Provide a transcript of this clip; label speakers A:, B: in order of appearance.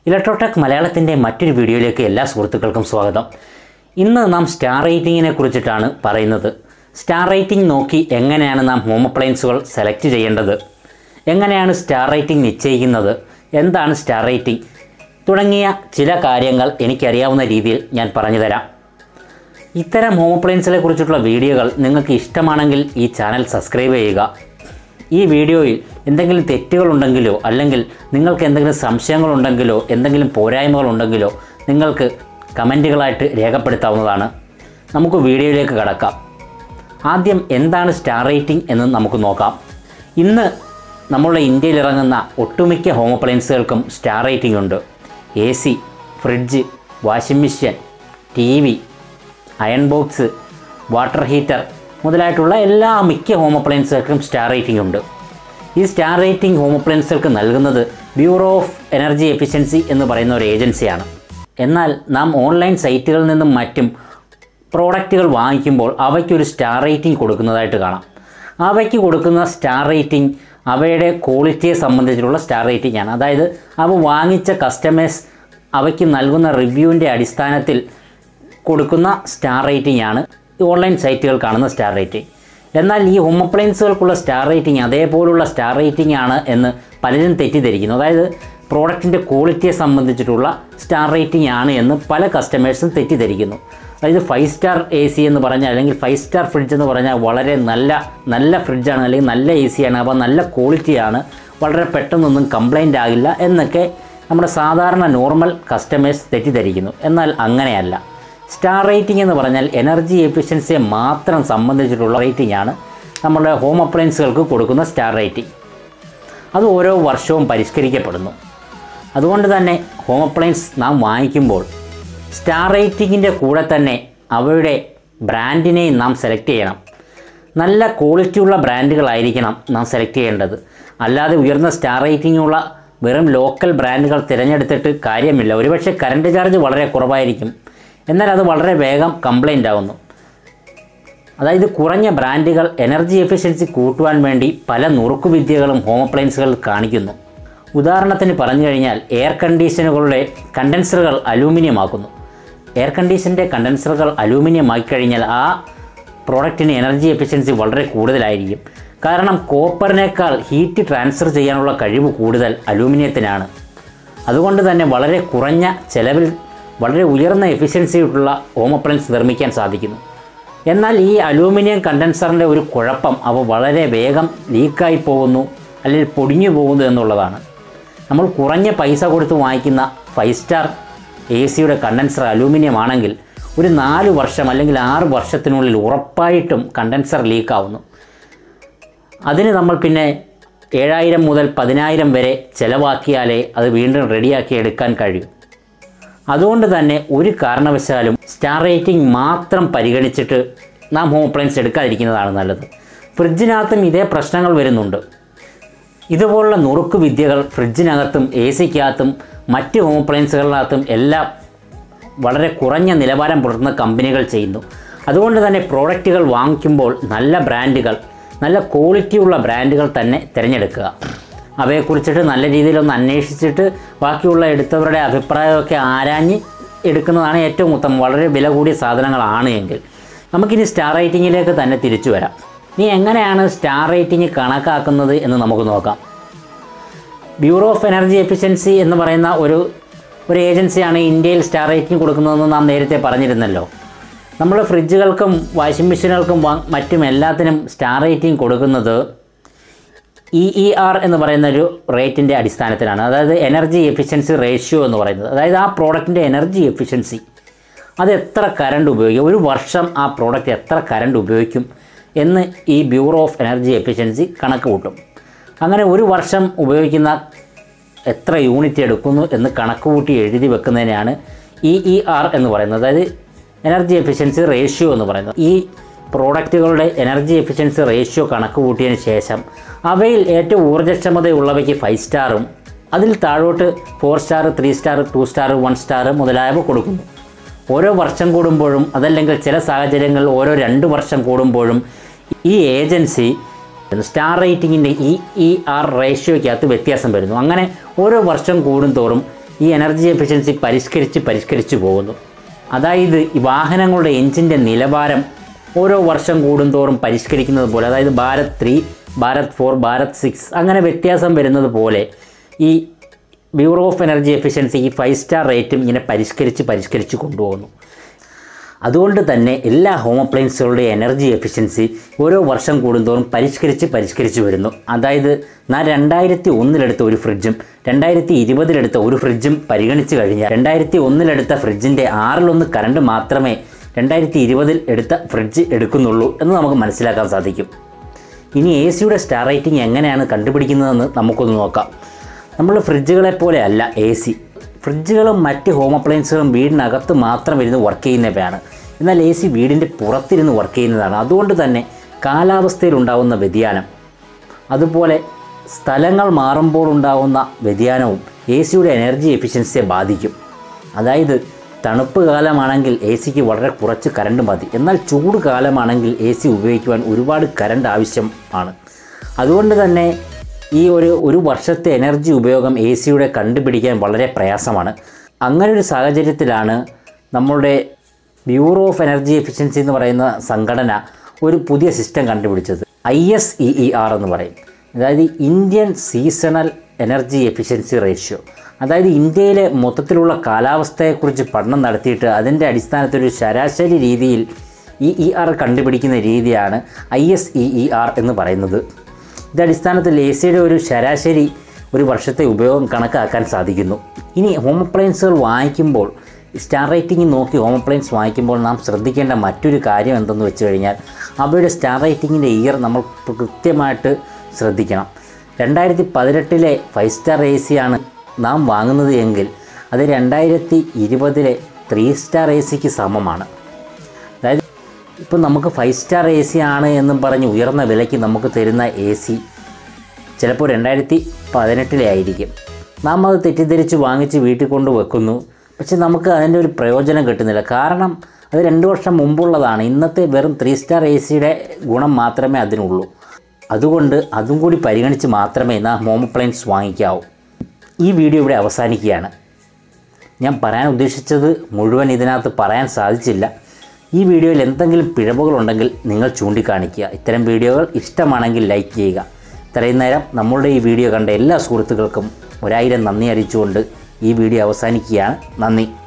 A: Electrotech മലയാളത്തിൻ്റെ മറ്റൊരു വീഡിയോയിലേക്ക് എല്ലാ സുഹൃത്തുക്കൾക്കും സ്വാഗതം ഇന്ന് നാം സ്റ്റാർ റേറ്റിങ്ങിനെ കുറിച്ചിട്ടാണ് പറയുന്നത് സ്റ്റാർ റേറ്റിംഗ് നോക്കി എങ്ങനെയാണ് നാം ഹോം അപ്ലയൻസുകൾ സെലക്ട് ചെയ്യേണ്ടത് എങ്ങനെയാണ് സ്റ്റാർ റേറ്റിംഗ് നിശ്ചയിക്കുന്നത് എന്താണ് സ്റ്റാർ റേറ്റിംഗ് തുടങ്ങിയ ചില കാര്യങ്ങൾ എനിക്കറിയാവുന്ന രീതിയിൽ ഞാൻ പറഞ്ഞു തരാം ഇത്തരം ഹോം അപ്ലയൻസിനെ കുറിച്ചിട്ടുള്ള വീഡിയോകൾ നിങ്ങൾക്ക് ഇഷ്ടമാണെങ്കിൽ ഈ ചാനൽ സബ്സ്ക്രൈബ് ചെയ്യുക ഈ വീഡിയോയിൽ എന്തെങ്കിലും തെറ്റുകളുണ്ടെങ്കിലോ അല്ലെങ്കിൽ നിങ്ങൾക്ക് എന്തെങ്കിലും സംശയങ്ങളുണ്ടെങ്കിലോ എന്തെങ്കിലും പോരായ്മകളുണ്ടെങ്കിലോ നിങ്ങൾക്ക് കമൻറ്റുകളായിട്ട് രേഖപ്പെടുത്താവുന്നതാണ് നമുക്ക് വീഡിയോയിലേക്ക് കടക്കാം ആദ്യം എന്താണ് സ്റ്റാർ റേറ്റിംഗ് എന്ന് നമുക്ക് നോക്കാം ഇന്ന് നമ്മളുടെ ഇന്ത്യയിൽ ഇറങ്ങുന്ന ഒട്ടുമിക്ക ഹോം അപ്ലയൻസുകൾക്കും സ്റ്റാർ റേറ്റിംഗ് ഉണ്ട് A C fridge washing machine T V iron box water heater മുതലായിട്ടുള്ള എല്ലാ മിക്ക ഹോം അപ്ലയൻസുകൾക്കും സ്റ്റാർ റേറ്റിംഗ് ഉണ്ട് ഈ സ്റ്റാർ റേറ്റിംഗ് ഹോം അപ്ലയൻസുകൾക്ക് നൽകുന്നത് ബ്യൂറോ ഓഫ് എനർജി എഫിഷ്യൻസി എന്ന് പറയുന്ന ഒരു ഏജൻസിയാണ് എന്നാൽ നാം ഓൺലൈൻ സൈറ്റുകളിൽ നിന്നും മറ്റും പ്രോഡക്റ്റുകൾ വാങ്ങിക്കുമ്പോൾ അവയ്ക്കൊരു സ്റ്റാർ റേറ്റിംഗ് കൊടുക്കുന്നതായിട്ട് കാണാം അവയ്ക്ക് കൊടുക്കുന്ന സ്റ്റാർ റേറ്റിംഗ് അവയുടെ ക്വാളിറ്റിയെ സംബന്ധിച്ചിട്ടുള്ള സ്റ്റാർ റേറ്റിംഗ് ആണ് അതായത് അവ വാങ്ങിച്ച കസ്റ്റമേഴ്സ് അവയ്ക്ക് നൽകുന്ന റിവ്യൂവിൻ്റെ അടിസ്ഥാനത്തിൽ കൊടുക്കുന്ന സ്റ്റാർ റേറ്റിംഗ് ആണ് ഓൺലൈൻ സൈറ്റുകൾ കാണുന്ന സ്റ്റാർ റേറ്റിംഗ് എന്നാൽ ഈ ഹോം അപ്ലയൻസുകൾക്കുള്ള സ്റ്റാർ റേറ്റിംഗ് അതേപോലുള്ള സ്റ്റാർ റേറ്റിംഗ് ആണ് എന്ന് പലരും തെറ്റിദ്ധരിക്കുന്നു അതായത് പ്രോഡക്റ്റിൻ്റെ ക്വാളിറ്റിയെ സംബന്ധിച്ചിട്ടുള്ള സ്റ്റാർ റേറ്റിംഗ് ആണ് എന്ന് പല കസ്റ്റമേഴ്സും തെറ്റിദ്ധരിക്കുന്നു അതായത് ഫൈവ് സ്റ്റാർ എ സി എന്ന് പറഞ്ഞാൽ അല്ലെങ്കിൽ ഫൈവ് സ്റ്റാർ ഫ്രിഡ്ജ് എന്ന് പറഞ്ഞാൽ വളരെ നല്ല നല്ല ഫ്രിഡ്ജാണ് അല്ലെങ്കിൽ നല്ല എ സിയാണ് അപ്പോൾ നല്ല ക്വാളിറ്റിയാണ് വളരെ പെട്ടെന്നൊന്നും കംപ്ലൈൻ്റ് ആകില്ല എന്നൊക്കെ നമ്മുടെ സാധാരണ നോർമൽ കസ്റ്റമേഴ്സ് തെറ്റിദ്ധരിക്കുന്നു എന്നാൽ അങ്ങനെയല്ല സ്റ്റാർ റേറ്റിംഗ് എന്ന് പറഞ്ഞാൽ എനർജി എഫിഷ്യൻസിയെ മാത്രം സംബന്ധിച്ചിട്ടുള്ള റേറ്റിംഗ് ആണ് നമ്മുടെ ഹോം അപ്ലയൻസുകൾക്ക് കൊടുക്കുന്ന സ്റ്റാർ റേറ്റിംഗ് അത് ഓരോ വർഷവും പരിഷ്കരിക്കപ്പെടുന്നു അതുകൊണ്ട് തന്നെ ഹോം അപ്ലയൻസ് നാം വാങ്ങിക്കുമ്പോൾ സ്റ്റാർ റേറ്റിങ്ങിൻ്റെ കൂടെ തന്നെ അവയുടെ ബ്രാൻഡിനെയും നാം സെലക്ട് ചെയ്യണം നല്ല ക്വാളിറ്റിയുള്ള ബ്രാൻഡുകളായിരിക്കണം നാം സെലക്ട് ചെയ്യേണ്ടത് അല്ലാതെ ഉയർന്ന സ്റ്റാർ റേറ്റിംഗുള്ള വെറും ലോക്കൽ ബ്രാൻഡുകൾ തിരഞ്ഞെടുത്തിട്ട് കാര്യമില്ല ഒരുപക്ഷെ കറണ്ട് ചാർജ് വളരെ കുറവായിരിക്കും എന്നാൽ അത് വളരെ വേഗം കംപ്ലൈൻ്റ് ആവുന്നു അതായത് കുറഞ്ഞ ബ്രാൻഡുകൾ എനർജി എഫിഷ്യൻസി കൂട്ടുവാൻ വേണ്ടി പല നുറുക്കുവിദ്യകളും ഹോം അപ്ലയൻസുകൾ കാണിക്കുന്നു ഉദാഹരണത്തിന് പറഞ്ഞു കഴിഞ്ഞാൽ എയർ കണ്ടീഷനുകളുടെ കണ്ടൻസറുകൾ അലൂമിനിയം ആക്കുന്നു എയർ കണ്ടീഷൻ്റെ കണ്ടൻസറുകൾ അലൂമിനിയം ആക്കിക്കഴിഞ്ഞാൽ ആ പ്രോഡക്റ്റിന് എനർജി എഫിഷ്യൻസി വളരെ കൂടുതലായിരിക്കും കാരണം കോപ്പറിനേക്കാൾ ഹീറ്റ് ട്രാൻസ്ഫർ ചെയ്യാനുള്ള കഴിവ് കൂടുതൽ അലൂമിനിയത്തിനാണ് അതുകൊണ്ട് തന്നെ വളരെ കുറഞ്ഞ ചെലവിൽ വളരെ ഉയർന്ന എഫിഷ്യൻസിയുള്ള ഹോം അപ്ലയൻസ് നിർമ്മിക്കാൻ സാധിക്കുന്നു എന്നാൽ ഈ അലൂമിനിയം കണ്ടൻസറിൻ്റെ ഒരു കുഴപ്പം അവ വളരെ വേഗം ലീക്കായി പോകുന്നു അല്ലെങ്കിൽ പൊടിഞ്ഞു പോകുന്നു എന്നുള്ളതാണ് നമ്മൾ കുറഞ്ഞ പൈസ കൊടുത്ത് വാങ്ങിക്കുന്ന ഫൈവ് സ്റ്റാർ എ സിയുടെ കണ്ടൻസർ അലൂമിനിയം ആണെങ്കിൽ ഒരു നാല് വർഷം അല്ലെങ്കിൽ ആറ് വർഷത്തിനുള്ളിൽ ഉറപ്പായിട്ടും കണ്ടൻസർ ലീക്കാവുന്നു അതിന് നമ്മൾ പിന്നെ ഏഴായിരം മുതൽ പതിനായിരം വരെ ചിലവാക്കിയാലേ അത് വീണ്ടും റെഡിയാക്കി എടുക്കാൻ കഴിയും അതുകൊണ്ട് തന്നെ ഒരു കാരണവശാലും സ്റ്റാർ റേറ്റിംഗ് മാത്രം പരിഗണിച്ചിട്ട് നാം ഹോം അപ്ലയൻസ് എടുക്കാതിരിക്കുന്നതാണ് നല്ലത് ഫ്രിഡ്ജിനകത്തും ഇതേ പ്രശ്നങ്ങൾ വരുന്നുണ്ട് ഇതുപോലുള്ള നുറുക്ക് വിദ്യകൾ ഫ്രിഡ്ജിനകത്തും എ സിക്കകത്തും മറ്റ് ഹോം അപ്ലയൻസുകളിനകത്തും എല്ലാം വളരെ കുറഞ്ഞ നിലവാരം പുലർത്തുന്ന കമ്പനികൾ ചെയ്യുന്നു അതുകൊണ്ട് തന്നെ പ്രോഡക്റ്റുകൾ വാങ്ങിക്കുമ്പോൾ നല്ല ബ്രാൻഡുകൾ നല്ല ക്വാളിറ്റിയുള്ള ബ്രാൻഡുകൾ തന്നെ തിരഞ്ഞെടുക്കുക അവയെക്കുറിച്ചിട്ട് നല്ല രീതിയിലൊന്ന് അന്വേഷിച്ചിട്ട് ബാക്കിയുള്ള എടുത്തവരുടെ അഭിപ്രായമൊക്കെ ആരാഞ്ഞ് എടുക്കുന്നതാണ് ഏറ്റവും ഉത്തമം വളരെ വില കൂടിയ സാധനങ്ങളാണ് എങ്കിൽ നമുക്കിനി സ്റ്റാർ റേറ്റിങ്ങിലേക്ക് തന്നെ തിരിച്ചു വരാം ഇനി എങ്ങനെയാണ് സ്റ്റാർ റേറ്റിംഗ് കണക്കാക്കുന്നത് എന്ന് നമുക്ക് നോക്കാം ബ്യൂറോ ഓഫ് എനർജി എഫിഷ്യൻസി എന്ന് പറയുന്ന ഒരു ഒരു ഏജൻസിയാണ് ഇന്ത്യയിൽ സ്റ്റാർ റേറ്റിംഗ് കൊടുക്കുന്നതെന്ന് നാം നേരത്തെ പറഞ്ഞിരുന്നല്ലോ നമ്മൾ ഫ്രിഡ്ജുകൾക്കും വാഷിംഗ് മെഷീനുകൾക്കും വാ- മറ്റും എല്ലാത്തിനും സ്റ്റാർ റേറ്റിംഗ് കൊടുക്കുന്നത് ഇ ഇ ആർ എന്ന് പറയുന്ന ഒരു റേറ്റിൻ്റെ അടിസ്ഥാനത്തിലാണ് അതായത് എനർജി എഫിഷ്യൻസി റേഷ്യോ എന്ന് പറയുന്നത് അതായത് ആ പ്രോഡക്റ്റിൻ്റെ എനർജി എഫിഷ്യൻസി അത് എത്ര കറണ്ട് ഉപയോഗിക്കും ഒരു വർഷം ആ പ്രോഡക്റ്റ് എത്ര കറണ്ട് ഉപയോഗിക്കും എന്ന് ഈ ബ്യൂറോ ഓഫ് എനർജി എഫിഷ്യൻസി കണക്ക് കൂട്ടും അങ്ങനെ ഒരു വർഷം ഉപയോഗിക്കുന്ന എത്ര യൂണിറ്റ് എടുക്കുന്നു എന്ന് കണക്ക് കൂട്ടി എഴുതി വെക്കുന്നതിനാണ് ഇ ഇ ആർ എന്ന് പറയുന്നത് അതായത് എനർജി എഫിഷ്യൻസി റേഷ്യോ എന്ന് പറയുന്നത് ഈ പ്രോഡക്റ്റുകളുടെ എനർജി എഫിഷ്യൻസി റേഷ്യോ കണക്ക് കൂട്ടിയതിന് ശേഷം അവയിൽ ഏറ്റവും ഊർജ്ജക്ഷമതയുള്ളവയ്ക്ക് ഫൈവ് സ്റ്റാറും അതിൽ താഴോട്ട് four star three star two star one star മുതലായവ കൊടുക്കുന്നു ഓരോ വർഷം കൂടുമ്പോഴും അതല്ലെങ്കിൽ ചില സാഹചര്യങ്ങളിൽ ഓരോ രണ്ട് വർഷം കൂടുമ്പോഴും ഈ ഏജൻസി സ്റ്റാർ റേറ്റിങ്ങിൻ്റെ ഇ ഇ ആർ റേഷ്യോയ്ക്കകത്ത് വ്യത്യാസം വരുന്നു അങ്ങനെ ഓരോ വർഷം കൂടുന്തോറും ഈ എനർജി എഫിഷ്യൻസി പരിഷ്കരിച്ച് പരിഷ്കരിച്ചു പോകുന്നു അതായത് ഈ വാഹനങ്ങളുടെ എഞ്ചിൻ്റെ നിലവാരം ഓരോ വർഷം കൂടുന്തോറും പരിഷ്കരിക്കുന്നത് പോലെ അതായത് Bharat three Bharat four Bharat six അങ്ങനെ വ്യത്യാസം വരുന്നത് പോലെ ഈ ബ്യൂറോ ഓഫ് എനർജി എഫിഷ്യൻസി ഈ ഫൈവ് സ്റ്റാർ റേറ്റും ഇങ്ങനെ പരിഷ്കരിച്ച് പരിഷ്കരിച്ച് കൊണ്ടുപോകുന്നു അതുകൊണ്ട് തന്നെ എല്ലാ ഹോം അപ്ലയൻസുകളുടെ എനർജി എഫിഷ്യൻസി ഓരോ വർഷം കൂടുന്തോറും പരിഷ്കരിച്ച് പരിഷ്കരിച്ച് വരുന്നു അതായത് ഞാൻ രണ്ടായിരത്തി ഒന്നിലെടുത്ത ഒരു ഫ്രിഡ്ജും രണ്ടായിരത്തി ഇരുപതിലെടുത്ത ഒരു ഫ്രിഡ്ജും പരിഗണിച്ച് കഴിഞ്ഞാൽ രണ്ടായിരത്തി ഒന്നിലെടുത്ത ഫ്രിഡ്ജിൻ്റെ ആറിലൊന്ന് കറണ്ട് മാത്രമേ രണ്ടായിരത്തി ഇരുപതിൽ എടുത്ത ഫ്രിഡ്ജ് എടുക്കുന്നുള്ളൂ എന്ന് നമുക്ക് മനസ്സിലാക്കാൻ സാധിക്കും ഇനി എ സിയുടെ സ്റ്റാർ റേറ്റിംഗ് എങ്ങനെയാണ് കണ്ടുപിടിക്കുന്നതെന്ന് നമുക്കൊന്ന് നോക്കാം നമ്മൾ ഫ്രിഡ്ജുകളെ പോലെ അല്ല എ സി ഫ്രിഡ്ജുകളും മറ്റ് ഹോം അപ്ലയൻസുകളും വീടിനകത്ത് മാത്രം ഇരുന്ന് വർക്ക് ചെയ്യുന്നവയാണ് എന്നാൽ എ സി വീടിൻ്റെ പുറത്തിരുന്ന് വർക്ക് ചെയ്യുന്നതാണ് അതുകൊണ്ട് തന്നെ കാലാവസ്ഥയിൽ ഉണ്ടാകുന്ന വ്യതിയാനം അതുപോലെ സ്ഥലങ്ങൾ മാറുമ്പോൾ ഉണ്ടാകുന്ന വ്യതിയാനവും എ സിയുടെ എനർജി എഫിഷ്യൻസിയെ ബാധിക്കും അതായത് തണുപ്പ് കാലമാണെങ്കിൽ എ സിക്ക് വളരെ കുറച്ച് കറണ്ട് മതി എന്നാൽ ചൂട് കാലമാണെങ്കിൽ എ സി ഉപയോഗിക്കുവാൻ ഒരുപാട് കറണ്ട് ആവശ്യമാണ് അതുകൊണ്ട് തന്നെ ഈ ഒരു ഒരു വർഷത്തെ എനർജി ഉപയോഗം എ സിയുടെ കണ്ടുപിടിക്കാൻ വളരെ പ്രയാസമാണ് അങ്ങനെ ഒരു സാഹചര്യത്തിലാണ് നമ്മളുടെ ബ്യൂറോ ഓഫ് എനർജി എഫിഷ്യൻസി എന്ന് പറയുന്ന സംഘടന ഒരു പുതിയ സിസ്റ്റം കണ്ടുപിടിച്ചത് I S E E R എന്ന് പറയും അതായത് Indian seasonal energy efficiency ratio അതായത് ഇന്ത്യയിലെ മൊത്തത്തിലുള്ള കാലാവസ്ഥയെക്കുറിച്ച് പഠനം നടത്തിയിട്ട് അതിൻ്റെ അടിസ്ഥാനത്തിൽ ഒരു ശരാശരി രീതിയിൽ ഇ ഇ ആർ കണ്ടുപിടിക്കുന്ന രീതിയാണ് I S E E R എന്ന് പറയുന്നത് ഇത് അടിസ്ഥാനത്തിൽ എ സിയുടെ ഒരു ശരാശരി ഒരു വർഷത്തെ ഉപയോഗം കണക്കാക്കാൻ സാധിക്കുന്നു ഇനി ഹോം അപ്ലയൻസുകൾ വാങ്ങിക്കുമ്പോൾ സ്റ്റാർ റേറ്റിംഗ് നോക്കി ഹോം അപ്ലയൻസ് വാങ്ങിക്കുമ്പോൾ നാം ശ്രദ്ധിക്കേണ്ട മറ്റൊരു കാര്യം എന്തെന്ന് വെച്ച് കഴിഞ്ഞാൽ അവയുടെ സ്റ്റാർ റേറ്റിങ്ങിൻ്റെ ഇയർ നമ്മൾ കൃത്യമായിട്ട് ശ്രദ്ധിക്കണം രണ്ടായിരത്തി പതിനെട്ടിലെ ഫൈവ് സ്റ്റാർ എ സിയാണ് നാം വാങ്ങുന്നത് എങ്കിൽ അത് രണ്ടായിരത്തി ഇരുപതിലെ ത്രീ സ്റ്റാർ എ സിക്ക് സമമാണ് അതായത് ഇപ്പം നമുക്ക് ഫൈവ് സ്റ്റാർ എ സി ആണ് എന്നും പറഞ്ഞ് ഉയർന്ന വിലയ്ക്ക് നമുക്ക് തരുന്ന എ സി ചിലപ്പോൾ രണ്ടായിരത്തി പതിനെട്ടിലെ ആയിരിക്കും നാം അത് തെറ്റിദ്ധരിച്ച് വാങ്ങിച്ച് വീട്ടിൽ കൊണ്ട് വെക്കുന്നു പക്ഷെ നമുക്ക് അതിൻ്റെ ഒരു പ്രയോജനം കിട്ടുന്നില്ല കാരണം അത് രണ്ട് വർഷം മുമ്പുള്ളതാണ് ഇന്നത്തെ വെറും ത്രീ സ്റ്റാർ എ സിയുടെ ഗുണം മാത്രമേ അതിനുള്ളൂ അതുകൊണ്ട് അതും കൂടി പരിഗണിച്ച് മാത്രമേ നാം ഹോം അപ്ലയൻസ് വാങ്ങിക്കാവൂ ഈ വീഡിയോ ഇവിടെ അവസാനിക്കുകയാണ് ഞാൻ പറയാൻ ഉദ്ദേശിച്ചത് മുഴുവൻ ഇതിനകത്ത് പറയാൻ സാധിച്ചില്ല ഈ വീഡിയോയിൽ എന്തെങ്കിലും പിഴവുകളുണ്ടെങ്കിൽ നിങ്ങൾ ചൂണ്ടിക്കാണിക്കുക ഇത്തരം വീഡിയോകൾ ഇഷ്ടമാണെങ്കിൽ ലൈക്ക് ചെയ്യുക ഇത്രയും നേരം നമ്മളുടെ ഈ വീഡിയോ കണ്ട എല്ലാ സുഹൃത്തുക്കൾക്കും ഒരായിരം നന്ദി അറിയിച്ചുകൊണ്ട് ഈ വീഡിയോ അവസാനിക്കുകയാണ് നന്ദി